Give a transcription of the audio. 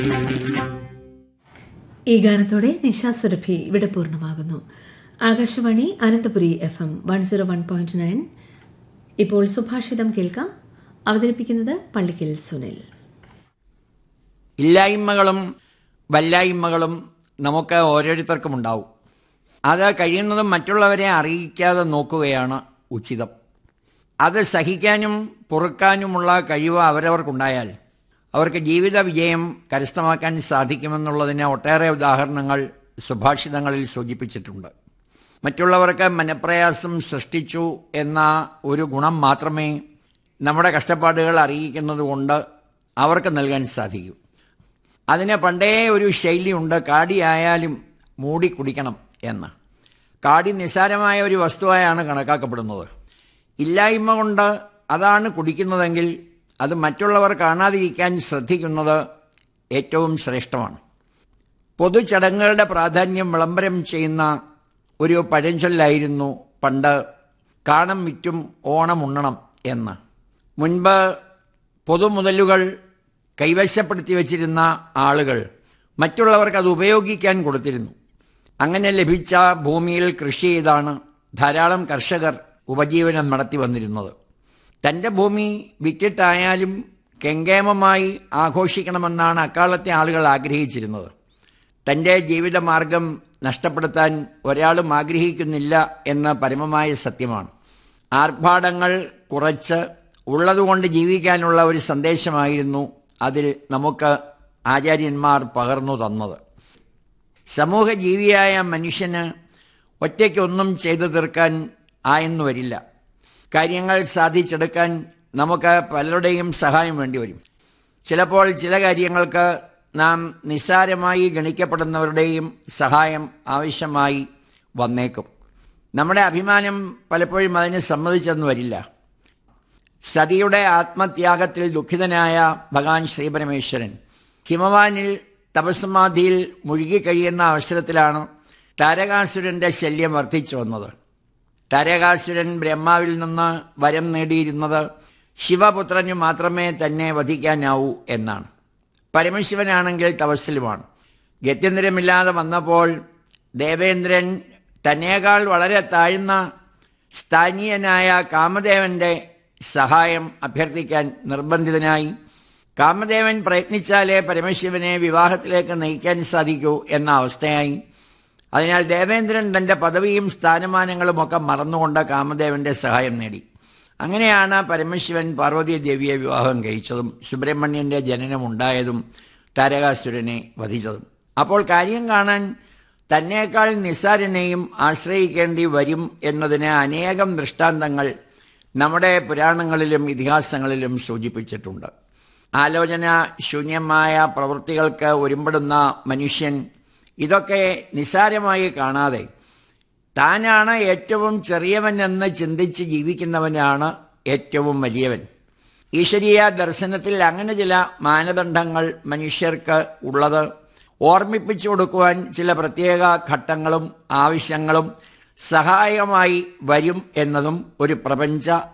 ഈ ഗാനത്തോടെ നിശാസുരഭി ഇവിടെ പൂർണ്ണമാകുന്നു Akashvani Ananthapuri F M one zero one point nine ഇപ്പോൾ സുഭാഷിതം കേൾക്കാം അവതരിപ്പിക്കുന്നത് പള്ളിക്കൽ സുനിൽ ഇല്ലായ്മകളും വല്ലായ്മകളും നമുക്ക് ഓരോരുത്തർക്കും ഉണ്ടാവും അത് കഴിയുന്നതും മറ്റുള്ളവരെ അറിയിക്കാതെ നോക്കുകയാണ് ഉചിതം അത് സഹിക്കാനും പൊറുക്കാനുമുള്ള കഴിവ് അവരവർക്കുണ്ടായാൽ അവർക്ക് ജീവിത വിജയം കരസ്ഥമാക്കാൻ സാധിക്കുമെന്നുള്ളതിന് ഒട്ടേറെ ഉദാഹരണങ്ങൾ സുഭാഷിതങ്ങളിൽ സൂചിപ്പിച്ചിട്ടുണ്ട് മറ്റുള്ളവർക്ക് മനപ്രയാസം സൃഷ്ടിച്ചു എന്ന ഒരു ഗുണം മാത്രമേ നമ്മുടെ കഷ്ടപ്പാടുകൾ അറിയിക്കുന്നത് കൊണ്ട് അവർക്ക് നൽകാൻ സാധിക്കൂ അതിന് പണ്ടേ ഒരു ശൈലിയുണ്ട് കാടിയായാലും മൂടി കുടിക്കണം എന്ന് കാടി നിസ്സാരമായ ഒരു വസ്തുവായാണ് കണക്കാക്കപ്പെടുന്നത് ഇല്ലായ്മ കൊണ്ട് അതാണ് കുടിക്കുന്നതെങ്കിൽ അത് മറ്റുള്ളവർ കാണാതിരിക്കാൻ ശ്രദ്ധിക്കുന്നത് ഏറ്റവും ശ്രേഷ്ഠമാണ് പൊതുചടങ്ങുകളുടെ പ്രാധാന്യം വിളംബരം ചെയ്യുന്ന ഒരു പഴഞ്ചൊല്ലായിരുന്നു പണ്ട് കാണം വിറ്റും ഓണം ഉണ്ണണം എന്ന് മുൻപ് പൊതുമുതലുകൾ കൈവശപ്പെടുത്തി വച്ചിരുന്ന ആളുകൾ മറ്റുള്ളവർക്ക് അത് ഉപയോഗിക്കാൻ കൊടുത്തിരുന്നു അങ്ങനെ ലഭിച്ച ഭൂമിയിൽ കൃഷി ചെയ്താണ് ധാരാളം കർഷകർ ഉപജീവനം നടത്തി വന്നിരുന്നത് തൻ്റെ ഭൂമി വിറ്റിട്ടായാലും കെങ്കേമമായി ആഘോഷിക്കണമെന്നാണ് അക്കാലത്തെ ആളുകൾ ആഗ്രഹിച്ചിരുന്നത് തൻ്റെ ജീവിതമാർഗം നഷ്ടപ്പെടുത്താൻ ഒരാളും ആഗ്രഹിക്കുന്നില്ല എന്ന പരമമായ സത്യമാണ് ആർഭാടങ്ങൾ കുറച്ച് ഉള്ളതുകൊണ്ട് ജീവിക്കാനുള്ള ഒരു സന്ദേശമായിരുന്നു അതിൽ നമുക്ക് ആചാര്യന്മാർ പകർന്നു തന്നത് സമൂഹ ജീവിയായ മനുഷ്യന് ഒറ്റയ്ക്കൊന്നും ചെയ്തു തീർക്കാൻ ആയെന്നു വരില്ല കാര്യങ്ങൾ സാധിച്ചെടുക്കാൻ നമുക്ക് പലരുടെയും സഹായം വേണ്ടി വരും ചിലപ്പോൾ ചില കാര്യങ്ങൾക്ക് നാം നിസ്സാരമായി ഗണിക്കപ്പെടുന്നവരുടെയും സഹായം ആവശ്യമായി വന്നേക്കും നമ്മുടെ അഭിമാനം പലപ്പോഴും അതിന് സമ്മതിച്ചെന്ന് വരില്ല സതിയുടെ ആത്മത്യാഗത്തിൽ ദുഃഖിതനായ ഭഗവാൻ ശ്രീപരമേശ്വരൻ ഹിമവാനിൽ തപസ്സമാധിയിൽ മുഴുകിക്കഴിയുന്ന അവസരത്തിലാണ് താരകാസുരന്റെ ശല്യം വർദ്ധിച്ചു വന്നത് താരകാസുരൻ ബ്രഹ്മാവിൽ നിന്ന് വരം നേടിയിരുന്നത് ശിവപുത്രനു മാത്രമേ തന്നെ വധിക്കാനാവൂ എന്നാണ് പരമശിവനാണെങ്കിൽ തപസ്സിലുമാണ് ഗത്യന്തരമില്ലാതെ വന്നപ്പോൾ ദേവേന്ദ്രൻ തന്നേക്കാൾ വളരെ താഴ്ന്ന സ്ഥാനീയനായ കാമദേവന്റെ സഹായം അഭ്യർത്ഥിക്കാൻ നിർബന്ധിതനായി കാമദേവൻ പ്രയത്നിച്ചാലേ പരമശിവനെ വിവാഹത്തിലേക്ക് നയിക്കാൻ സാധിക്കൂ എന്ന അവസ്ഥയായി അതിനാൽ ദേവേന്ദ്രൻ തന്റെ പദവിയും സ്ഥാനമാനങ്ങളും ഒക്കെ മറന്നുകൊണ്ട് കാമദേവന്റെ സഹായം നേടി അങ്ങനെയാണ് പരമശിവൻ പാർവതി ദേവിയെ വിവാഹം കഴിച്ചതും സുബ്രഹ്മണ്യന്റെ ജനനമുണ്ടായതും താരകാസുരനെ വധിച്ചതും അപ്പോൾ കാര്യം കാണാൻ തന്നേക്കാൾ നിസ്സാരനെയും ആശ്രയിക്കേണ്ടി വരും എന്നതിന് അനേകം ദൃഷ്ടാന്തങ്ങൾ നമ്മുടെ പുരാണങ്ങളിലും ഇതിഹാസങ്ങളിലും സൂചിപ്പിച്ചിട്ടുണ്ട് ആലോചന ശൂന്യമായ പ്രവൃത്തികൾക്ക് ഒരുമ്പെടുന്ന മനുഷ്യൻ ഇതൊക്കെ നിസ്സാരമായി കാണാതെ താനാണ് ഏറ്റവും ചെറിയവനെന്ന് ചിന്തിച്ച് ജീവിക്കുന്നവനാണ് ഏറ്റവും വലിയവൻ ഈശ്വരീയ ദർശനത്തിൽ അങ്ങനെ ചില മാനദണ്ഡങ്ങൾ മനുഷ്യർക്ക് ഉള്ളത് ഓർമ്മിപ്പിച്ചു കൊടുക്കുവാൻ ചില പ്രത്യേക ഘട്ടങ്ങളും ആവശ്യങ്ങളും സഹായകമായി വരും എന്നതും ഒരു പ്രപഞ്ച